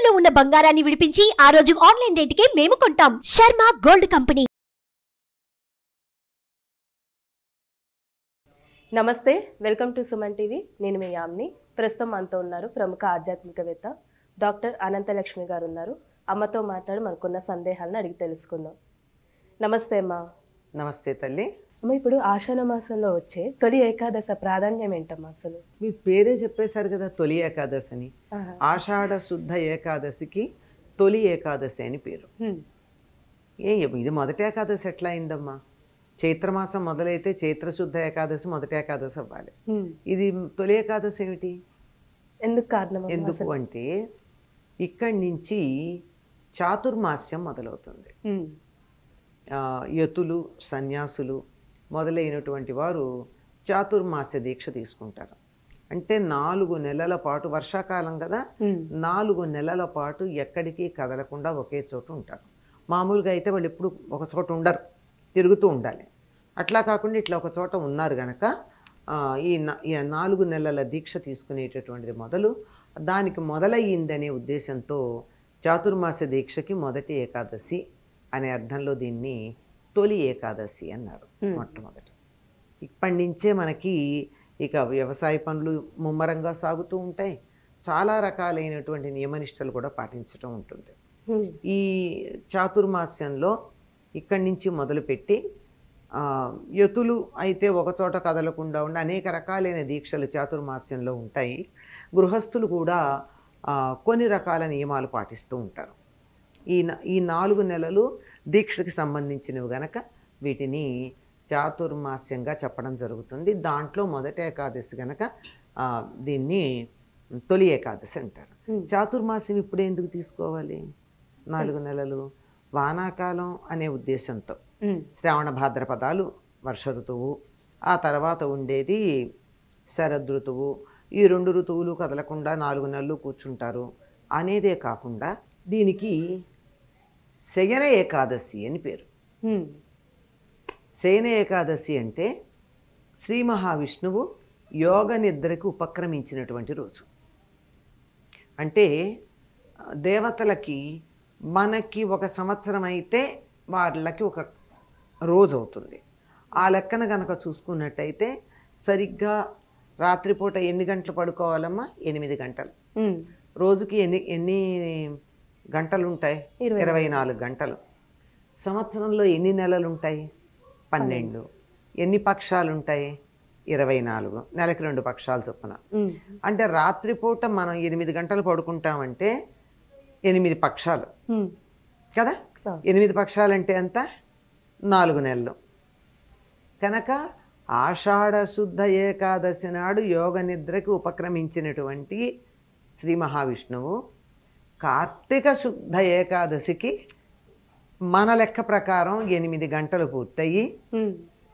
తాకట్టులో ఉన్న బంగారాన్ని విడిపించి ఆ రోజు ఆన్లైన్ రేటుకే మేము కొంటాం శర్మ గోల్డ్ కంపెనీ నమస్తే వెల్కమ్ టు సుమన్ టీవీ నేను మీ యామ్ని ప్రస్తుతం మనతో ఉన్నారు ప్రముఖ ఆధ్యాత్మికవేత్త డాక్టర్ అనంతలక్ష్మి గారు ఉన్నారు అమ్మతో మాట్లాడి మనకున్న సందేహాలను అడిగి తెలుసుకుందాం నమస్తే అమ్మా నమస్తే తల్లి అమ్మ ఇప్పుడు ఆషాఢ మాసంలో వచ్చే తొలి ఏకాదశ ప్రాధాన్యం ఏంటమ్మా అసలు మీ పేరే చెప్పేశారు కదా తొలి ఏకాదశి అని ఆహా. ఆషాఢ శుద్ధ ఏకాదశికి తొలి ఏకాదశి అని పేరు హ్మ్. ఏ ఇది మొదటి ఏకాదశి ఎట్లా అయిందమ్మా చైత్రమాసం మొదలైతే చైత్ర శుద్ధ ఏకాదశి మొదటి ఏకాదశి అవ్వాలి హ్మ్. ఇది తొలి ఏకాదశి ఏమిటి ఎందుకు కారణం అమ్మా ఎందుకు అసలు? అంటే ఇక్కడి నుంచి చాతుర్మాస్యం మొదలవుతుంది హ్మ్. ఆ, యతులు సన్యాసులు మొదలైనటువంటి వారు చాతుర్మాస్య దీక్ష తీసుకుంటారు అంటే నాలుగు నెలల పాటు వర్షాకాలం కదా హ్మ్. నాలుగు నెలల పాటు ఎక్కడికి కదలకుండా ఒకే చోట ఉంటారు మామూలుగా అయితే వాళ్ళు ఎప్పుడు ఒక చోట ఉండరు తిరుగుతూ ఉండాలి అట్లా కాకుండా ఇట్లా ఒక చోట ఉన్నారు గనక ఆ, ఈ నా- ఈ నాలుగు నెలల దీక్ష తీసుకునేటటువంటిది మొదలు దానికి మొదలయ్యిందనే ఉద్దేశంతో చాతుర్మాస దీక్షకి మొదటి ఏకాదశి అనే అర్థంలో దీన్ని తొలి ఏకాదశి అన్నారు Hmm. మొట్టమొదటి ఇప్పటి నుంచే మనకి ఇక వ్యవసాయ పనులు ముమ్మరంగా సాగుతూ ఉంటాయి చాలా రకాలైనటువంటి నియమనిష్టలు కూడా పాటించడం ఉంటుంది హ్మ్. ఈ చాతుర్మాస్యంలో ఇక్కడి నుంచి మొదలుపెట్టి ఆ, యతులు అయితే ఒక చోట కదలకుండా ఉండి అనేక రకాలైన దీక్షలు చాతుర్మాస్యంలో ఉంటాయి గృహస్థులు కూడా ఆ, కొన్ని రకాల నియమాలు పాటిస్తూ ఉంటారు ఈ న- ఈ నాలుగు నెలలు దీక్షకి సంబంధించినవి గనక వీటిని చాతుర్మాస్యంగా చెప్పడం జరుగుతుంది దాంట్లో మొదటి ఏకాదశి గనక ఆ, దీన్ని తొలి ఏకాదశి అంటారు హ్మ్. చాతుర్మాస్యం ఇప్పుడు ఎందుకు తీసుకోవాలి నాలుగు నెలలు వానాకాలం అనే ఉద్దేశంతో హ్మ్. శ్రావణ భాద్రపదాలు వర్ష ఋతువు ఆ తర్వాత ఉండేది శరదృతువు ఈ రెండు ఋతువులు కదలకుండా నాలుగు నెలలు కూర్చుంటారు అనేదే కాకుండా దీనికి శయన ఏకాదశి అని పేరు హ్మ్. శయన ఏకాదశి అంటే శ్రీ మహావిష్ణువు యోగ నిద్రకు ఉపక్రమించినటువంటి రోజు అంటే ఆ, దేవతలకి మనకి ఒక సంవత్సరం అయితే వాళ్ళకి ఒక రోజు అవుతుంది ఆ లెక్కన కనుక చూసుకున్నట్టయితే సరిగ్గా రాత్రిపూట ఎన్ని గంటలు పడుకోవాలమ్మా ఎనిమిది గంటలు హ్మ్. రోజుకి ఎన్ని ఎన్ని గంటలు ఉంటాయి ఇరవై ఇరవై నాలుగు గంటలు సంవత్సరంలో ఎన్ని నెలలు ఉంటాయి పన్నెండు ఎన్ని పక్షాలు ఉంటాయి ఇరవై నాలుగు నెలకి రెండు పక్షాలు చొప్పున హ్మ్. అంటే రాత్రిపూట మనం ఎనిమిది గంటలు పడుకుంటామంటే ఎనిమిది పక్షాలు హ్మ్. కదా ఆ. ఎనిమిది పక్షాలు అంటే ఎంత నాలుగు నెలలు కనుక ఆషాఢ శుద్ధ ఏకాదశి నాడు యోగ నిద్రకి ఉపక్రమించినటువంటి శ్రీ మహావిష్ణువు కార్తీక శుద్ధ ఏకాదశికి మన లెక్క ప్రకారం ఎనిమిది గంటలు పూర్తయి హ్మ్.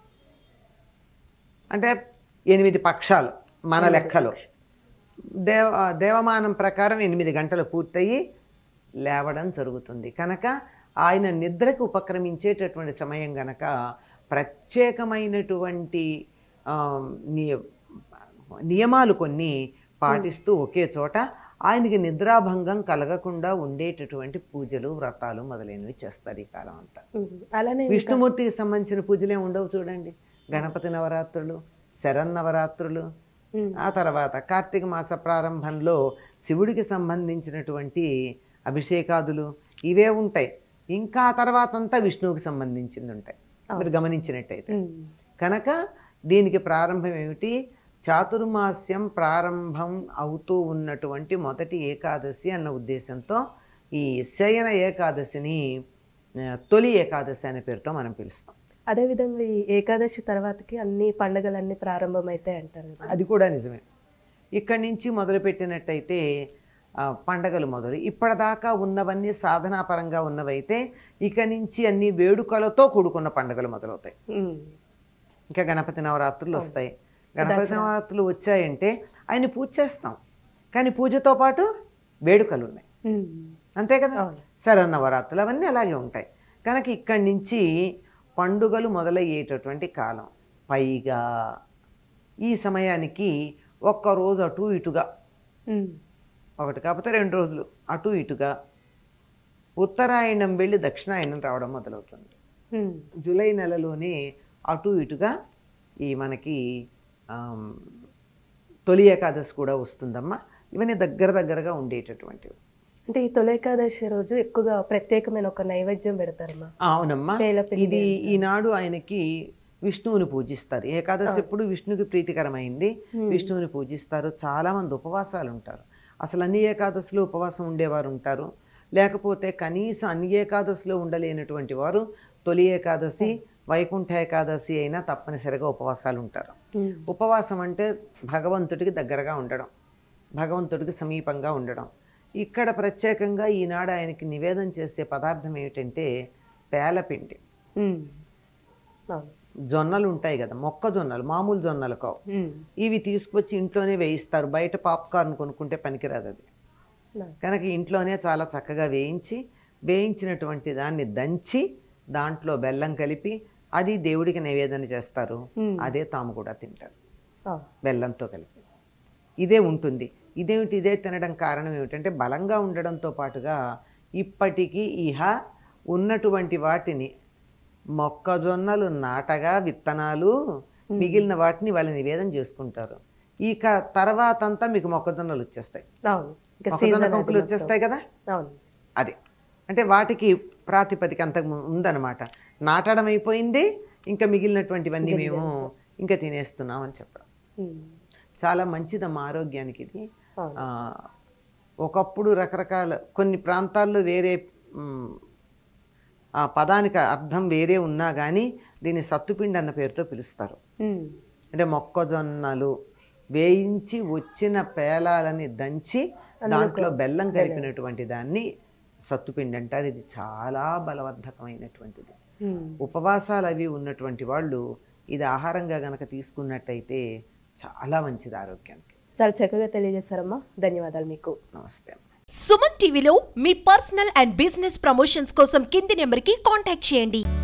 అంటే ఎనిమిది పక్షాలు మన లెక్కలో దేవ దేవమానం ప్రకారం ఎనిమిది గంటలు పూర్తయి లేవడం జరుగుతుంది కనుక ఆయన నిద్రకు ఉపక్రమించేటటువంటి సమయం గనక ప్రత్యేకమైనటువంటి ఆ, నియ నియమాలు కొన్ని పాటిస్తూ ఒకే చోట ఆయనకి నిద్రాభంగం కలగకుండా ఉండేటటువంటి పూజలు వ్రతాలు మొదలైనవి చేస్తారు ఈ కాలం అంతా హ్మ్. అలానే ఇంకా- విష్ణుమూర్తికి సంబంధించిన పూజలే ఉండవు చూడండి గణపతి నవరాత్రులు శరన్నవరాత్రులు హ్మ్. ఆ తర్వాత కార్తీక మాస ప్రారంభంలో శివుడికి సంబంధించినటువంటి అభిషేకాదులు ఇవే ఉంటాయి ఇంకా ఆ తర్వాత అంతా విష్ణువుకి సంబంధించింది ఉంటాయి మీరు గమనించినట్టయితే హ్మ్. కనుక దీనికి ప్రారంభం ఏమిటి చాతుర్మాస్యం ప్రారంభం అవుతూ ఉన్నటువంటి మొదటి ఏకాదశి అన్న ఉద్దేశంతో ఈ శయన ఏకాదశిని ఆ, తొలి ఏకాదశి అనే పేరుతో మనం పిలుస్తాం అదేవిధంగా ఈ ఏకాదశి తర్వాతకి అన్ని పండుగలన్నీ ప్రారంభమవుతాయి అంటారు కదా అది కూడా నిజమే ఇక్కడి నుంచి మొదలుపెట్టినట్టయితే ఆ, పండగలు మొదలు ఇప్పటిదాకా ఉన్నవన్నీ సాధనాపరంగా ఉన్నవైతే ఇక నుంచి అన్ని వేడుకలతో కూడుకున్న పండుగలు మొదలవుతాయి హ్మ్. ఇంకా గణపతి నవరాత్రులు అవును. వస్తాయి గణపతి దసరా. నవరాత్రులు వచ్చాయంటే ఆయన పూజ చేస్తాం కానీ పూజతో పాటు వేడుకలు ఉన్నాయి హ్మ్. అంతే కదా అవును. శరన్నవరాత్రులు అవన్నీ అలాగే ఉంటాయి కనుక ఇక్కడి నుంచి పండుగలు మొదలయ్యేటటువంటి కాలం పైగా ఈ సమయానికి ఒక్క రోజు అటు ఇటుగా ఉమ్, ఒకటి కాకపోతే రెండు రోజులు అటు ఇటుగా ఉత్తరాయణం వెళ్ళి దక్షిణాయనం రావడం మొదలవుతుంది ఉమ్, జూలై నెలలోనే అటు ఇటుగా ఈ మనకి ఆమ్, తొలి ఏకాదశి కూడా వస్తుందమ్మా ఇవన్నీ దగ్గర దగ్గరగా ఉండేటటువంటివి అంటే ఈ తొలి ఏకాదశి రోజు ఎక్కువగా ప్రత్యేకమైన ఒక నైవేద్యం పెడతారమ్మా అవునమ్మా పేలపిండి ఇది ఈనాడు ఆయనకి విష్ణువుని పూజిస్తారు ఏకాదశి ఎప్పుడు విష్ణుకి ప్రీతికరమైంది Hmm. విష్ణువుని పూజిస్తారు చాలా మంది ఉపవాసాలు ఉంటారు అసలు అన్ని ఏకాదశిలో ఉపవాసం ఉండేవారు ఉంటారు లేకపోతే కనీసం అన్ని ఏకాదశిలో ఉండలేనటువంటి వారు తొలి ఏకాదశి వైకుంఠ ఏకాదశి అయినా తప్పనిసరిగా ఉపవాసాలు ఉంటారు ఉమ్, ఉపవాసం అంటే భగవంతుడికి దగ్గరగా ఉండడం భగవంతుడికి సమీపంగా ఉండడం ఇక్కడ ప్రత్యేకంగా ఈనాడు ఆయనకి నివేదన చేసే పదార్థం ఏమిటంటే పేలపిండి ఉమ్, అవును జొన్నలు ఉంటాయి కదా మొక్కజొన్నలు మామూలు జొన్నలు కావు ఉమ్, ఇవి తీసుకొచ్చి ఇంట్లోనే వేయిస్తారు బయట పాప్కార్న్ కొనుక్కుంటే పనికిరాదు అది అవును. కనుక ఇంట్లోనే చాలా చక్కగా వేయించి వేయించినటువంటి దాన్ని దంచి దాంట్లో బెల్లం కలిపి అది దేవుడికి నివేదన చేస్తారు ఉమ్, అదే తాము కూడా తింటారు అవును. బెల్లంతో కలిపి ఇదే ఉంటుంది ఇదేమిటి ఇదే తినడం కారణం ఏమిటంటే బలంగా ఉండడంతో పాటుగా ఇప్పటికీ ఇహ ఉన్నటువంటి వాటిని మొక్కజొన్నలు నాటగా విత్తనాలు మిగిలిన వాటిని వాళ్ళు నివేదన చేసుకుంటారు ఇక తర్వాత అంతా మీకు మొక్కజొన్నలు వచ్చేస్తాయి అవును ఇంకా మొక్కజొన్న సీజన్ కంకులు వచ్చేస్తాయి కదా అవును అది అంటే వాటికి ప్రాతిపదిక అంత ఉందన్నమాట నాటడం అయిపోయింది ఇంకా మిగిలినటువంటివన్నీ మేము ఇంకా తినేస్తున్నాం అని చెప్పడం ఉమ్, చాలా మంచిదమ్మా ఆరోగ్యానికి ఇది అవును ఆ, ఒకప్పుడు రకరకాల కొన్ని ప్రాంతాల్లో వేరే మ్, ఆ పదానికి అర్థం వేరే ఉన్నా కానీ దీన్ని సత్తుపిండి అన్న పేరుతో పిలుస్తారు ఉమ్, అంటే మొక్కజొన్నలు వేయించి వచ్చిన పేలాలని దంచి దాంట్లో బెల్లం కలిపినటువంటి దాన్ని సత్తుపిండి అంటారు ఇది చాలా బలవర్ధకమైనటువంటిది ఉమ్. ఉపవాసాలు అవి ఉన్నటువంటి వాళ్ళు ఇది ఆహారంగా గనక తీసుకున్నట్టయితే చాలా మంచిది ఆరోగ్యానికి చాలా చక్కగా తెలియజేశారమ్మా ధన్యవాదాలు మీకు నమస్తే అమ్మ. సుమన్ టీవీలో మీ పర్సనల్ అండ్ బిజినెస్ ప్రమోషన్స్ కోసం కింది నెంబర్కి కాంటాక్ట్ చేయండి